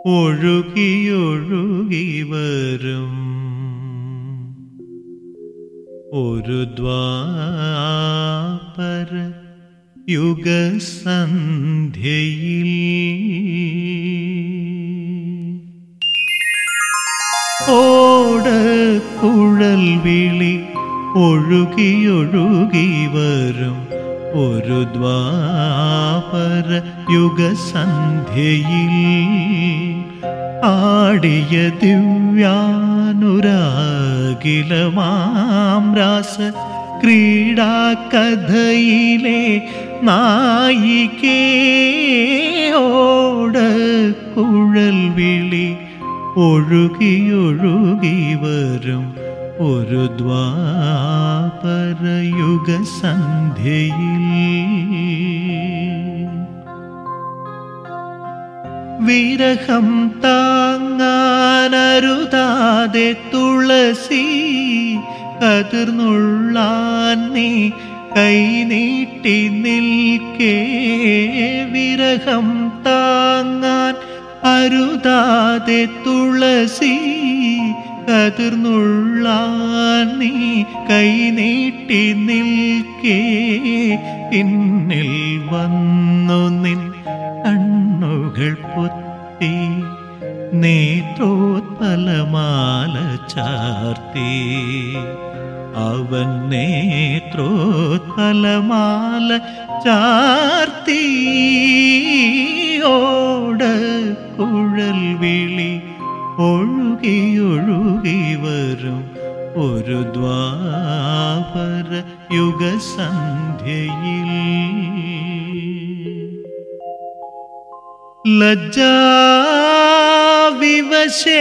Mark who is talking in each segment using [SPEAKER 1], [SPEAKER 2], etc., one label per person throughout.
[SPEAKER 1] ഒഴുകിയൊഴുകി വരും ഒരു ദ്വാപര യുഗസന്ധ്യയിൽ ഓടക്കുഴൽ വിളി ഒഴുകിയൊഴുകി വരും ഒരു ദ്വാപര യുഗസന്ധ്യയിൽ ആടിയ ദിവ്യാനുരാഗിലമാം രാസ ക്രീഡാകഥയിലെ നായികയോട് വിളി ഒഴുകിയൊഴുകി വരും ഒരു ദ്വാപരയുഗസന്ധ്യയിൽ വിരഹം താങ്ങാനരുതാതെ തുളസി കതിർന്നുള്ളാൻ നീ കൈനീട്ടി നിൽക്കേ വിരഹം താങ്ങാൻ അരുതാതെ തുളസി കതിർന്നുള്ളാൻ നീ കൈനീട്ടി നിൽക്കേ പിന്നിൽ വന്നു നിൻ കണ്ണുകൾ പൊത്തി നേത്രോത്പലമാല ചാർത്തി അവൻ നേത്രോത്പലമാല ചാർത്തി ഓട കുഴൽ വിളി ഒഴുകിയൊഴുകി വരും ഒരു ദ്വാപര യുഗസന്ധ്യയിൽ ലജ്ജാവിവശേ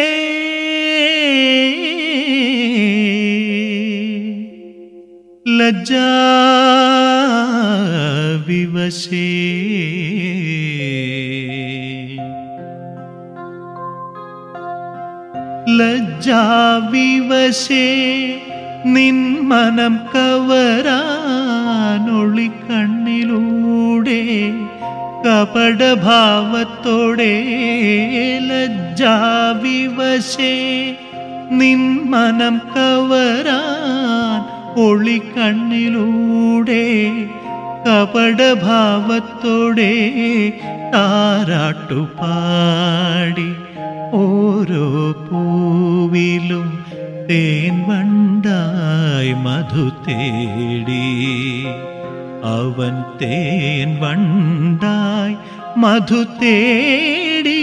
[SPEAKER 1] ലജ്ജാവിവശേ ലജ്ജാവിവശേ നിൻ മനം കവരാനൊളി കണ്ണിലൂടെ കപടഭാവത്തോടെ ലജ്ജാവിവശേ നിൻ മനം കവരാൻ ഒളി കണ്ണിലൂടെ കപടഭാവത്തോടെ താരാട്ടുപാടി ഓരോ പൂവിലും തേൻ വണ്ടായി മധു തേടി അവൻ തേൻ വണ്ടായി മധു തേടി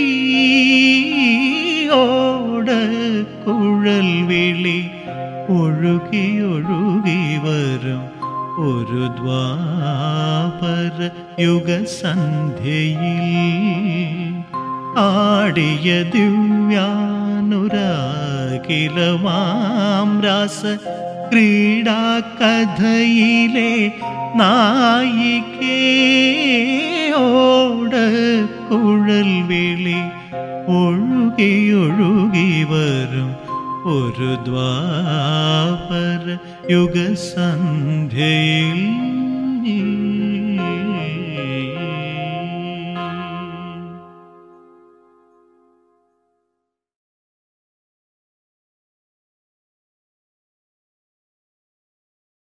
[SPEAKER 1] ഓട കുഴൽ വിളി ഒഴുകിയൊഴുകി വരും ഒരു ദ്വാപര യുഗസന്ധ്യയിൽ ആടിയ ദിവ്യാനുരാഗിലമാം രാസ ക്രീഡാകഥയിലെ നായികയോട് കുഴൽ വിളി ഒഴുകിയൊഴുകി വരും ഒരു ദ്വാപര യുഗസന്ധ്യയിൽ